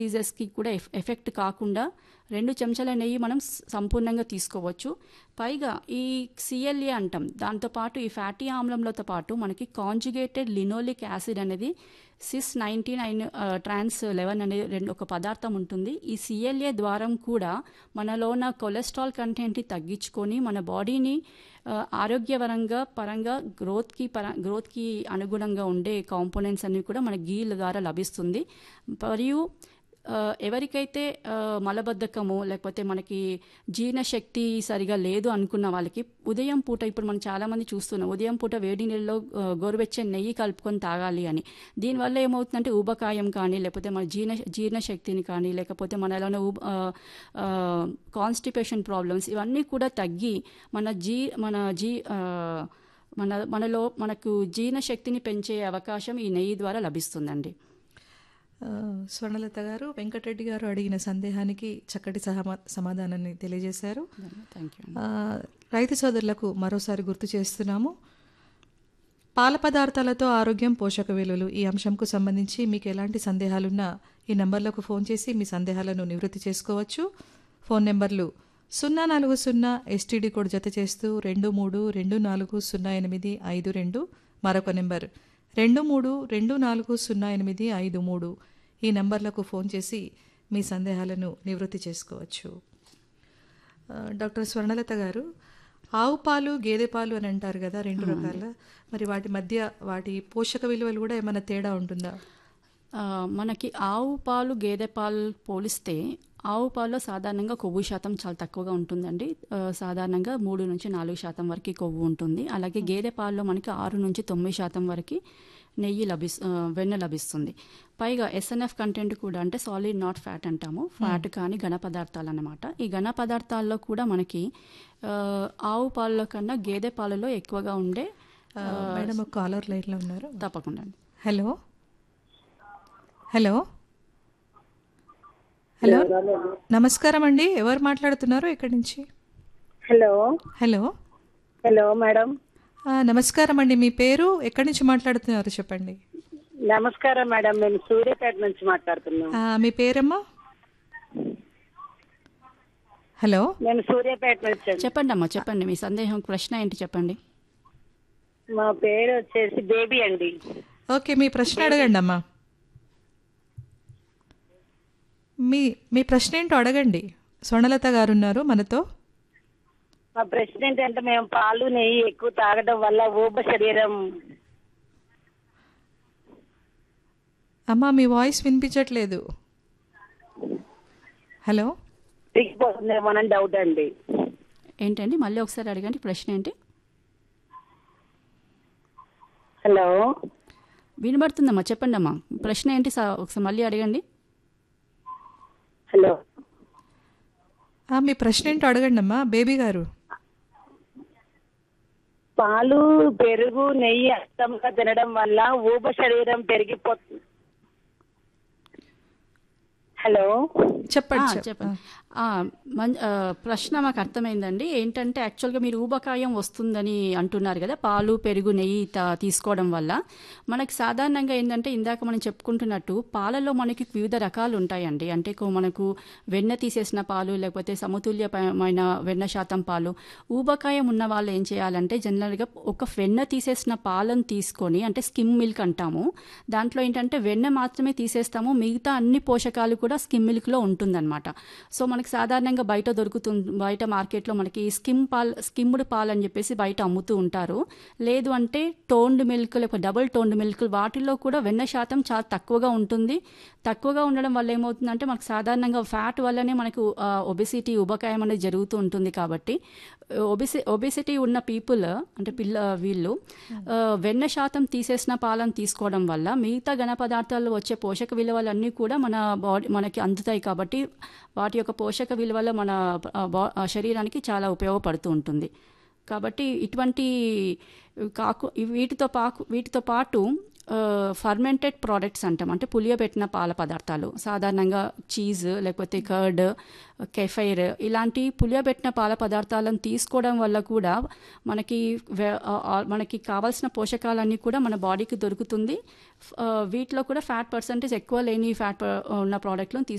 డిజీజెస్కి కూడా F effect కాకుండా రెండు చెంచాల నెయ్యి మనం స్- సంపూర్ణంగా తీసుకోవచ్చు పైగా ఈ సిఎల్ఏ అంటాం దాంతోపాటు ఈ ఫ్యాటీ ఆమ్లంలతో పాటు మనకి కాంజుగేటెడ్ లినోలిక్ యాసిడ్ అనేది cis ninety nine trans eleven అనే రెండు ఒక పదార్థం ఉంటుంది ఈ సిఎల్ఏ ద్వారా కూడా మనలో ఉన్న కొలెస్ట్రాల్ కంటెంట్ని తగ్గించుకొని మన బాడీని ఆ, ఆరోగ్యపరంగా పరంగా గ్రోత్కి పర గ్రోత్కి అనుగుణంగా ఉండే కాంపోనెంట్స్ అన్ని కూడా మన గీల ద్వారా లభిస్తుంది మరియు ఆ, ఎవరికైతే ఆ, మలబద్ధకము లేకపోతే మనకి జీర్ణశక్తి సరిగా లేదు అనుకున్న వాళ్ళకి ఉదయం పూట ఇప్పుడు మనం చాలామంది చూస్తున్నాం ఉదయం పూట వేడి నీళ్ళలో ఆ, గోరువెచ్చని నెయ్యి కలుపుకొని తాగాలి అని దీనివల్ల ఏమవుతుందంటే ఊబకాయం కానీ లేకపోతే మన జీర్ణ జీర్ణశక్తిని కానీ లేకపోతే మనలో కాన్స్టిపేషన్ ప్రాబ్లమ్స్ ఇవన్నీ కూడా తగ్గి మన జీ మన జీ ఆ, మన మనలో మనకు జీర్ణశక్తిని పెంచే అవకాశం ఈ నెయ్యి ద్వారా లభిస్తుందండి ఆ, స్వర్ణలత గారు వెంకటరెడ్డి గారు అడిగిన సందేహానికి చక్కటి సహమా సమాధానాన్ని తెలియజేశారు థ్యాంక్ యూ ఆ, రైతు సోదరులకు మరోసారి గుర్తు చేస్తున్నాము పాల పదార్థాలతో ఆరోగ్యం పోషక విలువలు ఈ అంశంకు సంబంధించి మీకు ఎలాంటి సందేహాలున్నా ఈ నంబర్లకు ఫోన్ చేసి మీ సందేహాలను నివృత్తి చేసుకోవచ్చు ఫోన్ నెంబర్లు సున్నా నాలుగు సున్నా ఎస్టీడీ కోడ్ జత చేస్తూ రెండు మూడు రెండు నాలుగు సున్నా ఎనిమిది ఐదు రెండు మరొక నెంబర్ రెండు మూడు రెండు నాలుగు సున్నా ఎనిమిది ఐదు మూడు ఈ నంబర్లకు ఫోన్ చేసి మీ సందేహాలను నివృత్తి చేసుకోవచ్చు ఆ, డాక్టర్ స్వర్ణలత గారు ఆవు పాలు గేదె పాలు అని అంటారు కదా రెండు రకాల మరి వాటి మధ్య వాటి పోషక విలువలు కూడా ఏమైనా తేడా ఉంటుందా ఆ, మనకి ఆవు పాలు గేదె పాలు పోలిస్తే ఆవు పాలలో సాధారణంగా కొవ్వు శాతం చాలా తక్కువగా ఉంటుందండి ఆ, సాధారణంగా మూడు నుంచి నాలుగు శాతం వరకు కొవ్వు ఉంటుంది అలాగే గేదె పాలలో మనకి ఆరు నుంచి తొమ్మిది శాతం వరకు నెయ్యి లభిస్ ఆ, వెన్న లభిస్తుంది పైగా ఎస్ఎన్ఎఫ్ కంటెంట్ కూడా అంటే సాలిడ్ నాట్ ఫ్యాట్ అంటాము ఫ్యాట్ కానీ ఘన పదార్థాలు అన్నమాట ఈ ఘన పదార్థాల్లో కూడా మనకి ఆ, ఆవు పాలలో కన్నా గేదె పాలలో ఎక్కువగా ఉండే ఆ, మేడం ఒక కాలర్ లైన్లో ఉన్నారు తప్పకుండా అండి. హలో హలో హలో నమస్కారం అండి ఎవరు మాట్లాడుతున్నారు ఇక్కడి నుంచి హలో హలో హలో మేడం ఆ, నమస్కారం అండి మీ పేరు ఎక్కడి నుంచి మాట్లాడుతున్నారు చెప్పండి నమస్కారం మేడం మేము సూర్యాపేట నుంచి మాట్లాడుతున్నాం ఆ, మీ పేరమ్మా హలో మేము సూర్యాపేట నుంచి అండి. చెప్పండి అమ్మా చెప్పండి మీ సందేహం ప్రశ్న ఏంటి చెప్పండి మా పేరు వచ్చేసి బేబీ అండి ఓకే మీ ప్రశ్న అడగండి అమ్మా మీ మీ ప్రశ్న ఏంటో అడగండి స్వర్ణలత గారు ఉన్నారు మనతో మా ప్రెసిడెంట్ అంటే మేము పాలు నెయ్యి ఎక్కువ తాగడం వల్ల ఊబ శరీరం అమ్మా మీ వాయిస్ వినిపించట్లేదు హలో తిరిగిపోతుందేమోనని డౌట్ అండి ఏంటండి మళ్ళీ ఒకసారి అడగండి ప్రశ్న ఏంటి హలో వినబడుతుందమ్మా చెప్పండి అమ్మా ప్రశ్న ఏంటి సా- ఒకసారి మళ్ళీ అడగండి హలో ఆ, మీ ప్రశ్న ఏంటో అడగండి అమ్మా బేబీ గారు పాలు పెరుగు నెయ్యి అధికంగా తినడం వల్ల ఊబ శరీరం పెరిగిపోతుంది హలో చెప్పండి ఆ, చెప్- చెప్పండి ఆ, మం- ఆ, ప్రశ్న మాకు అర్థమైందండి ఏంటంటే యాక్చువల్గా మీరు ఊబకాయం వస్తుందని అంటున్నారు కదా పాలు పెరుగు నెయ్యి తా- తీసుకోవడం వల్ల మనకి సాధారణంగా ఏంటంటే ఇందాక మనం చెప్పుకుంటున్నట్టు పాలలో మనకి వివిధ రకాలు ఉంటాయండి అంటే కో- మనకు వెన్న తీసేసిన పాలు లేకపోతే సమతుల్యమైన వెన్న శాతం పాలు ఊబకాయం ఉన్న వాళ్ళు ఏం చేయాలంటే జనరల్గా ఒక వెన్న తీసేసిన పాలను తీసుకొని అంటే స్కిమ్ మిల్క్ అంటాము దాంట్లో ఏంటంటే వెన్న మాత్రమే తీసేస్తాము మిగతా అన్ని పోషకాలు కూడా స్కిమ్ మిల్క్లో ఉంటుందన్నమాట సో మనకి సాధారణంగా బయట దొరుకుతుంది బయట మార్కెట్లో మనకి స్కిమ్ పాల్ స్కిమ్డ్ పాలు అని చెప్పేసి బయట అమ్ముతూ ఉంటారు లేదు అంటే టోన్డ్ మిల్క్ లేకపోతే డబుల్ టోన్డ్ మిల్క్ వాటిల్లో కూడా వెన్న శాతం చాలా తక్కువగా ఉంటుంది తక్కువగా ఉండడం వల్ల ఏమవుతుందంటే మనకు సాధారణంగా ఫ్యాట్ వల్లనే మనకు ఒబిసిటీ ఉబకాయం అనేది జరుగుతూ ఉంటుంది కాబట్టి ఒబిసి ఒబిసిటీ ఉన్న పీపుల్ అంటే పిల్ల వీళ్ళు ఆ, వెన్న శాతం తీసేసిన పాలను తీసుకోవడం వల్ల మిగతా ఘన పదార్థాల్లో వచ్చే పోషక విలువలన్నీ కూడా మన బాడీ మనకి అందుతాయి కాబట్టి వాటి యొక్క పోషక విలువలు మన ఆ, బా- ఆ శరీరానికి చాలా ఉపయోగపడుతూ ఉంటుంది కాబట్టి ఇటువంటి కాకు వీటితో పాకు వీటితో పాటు ఫర్మెంటెడ్ ప్రోడక్ట్స్ అంటాం అంటే పులియబెట్టిన పాల పదార్థాలు సాధారణంగా చీజ్ లేకపోతే కర్డ్ కెఫైర్ ఇలాంటి పులియబెట్టిన పాల పదార్థాలను తీసుకోవడం వల్ల కూడా మనకి వె- ఆ, ఆ, మనకి కావాల్సిన పోషకాలన్నీ కూడా మన బాడీకి దొరుకుతుంది ఆ, వీటిలో కూడా ఫ్యాట్ పర్సంటేజ్ ఎక్కువ లేని ఫ్యాట్ ఉన్న ప్రోడక్ట్లను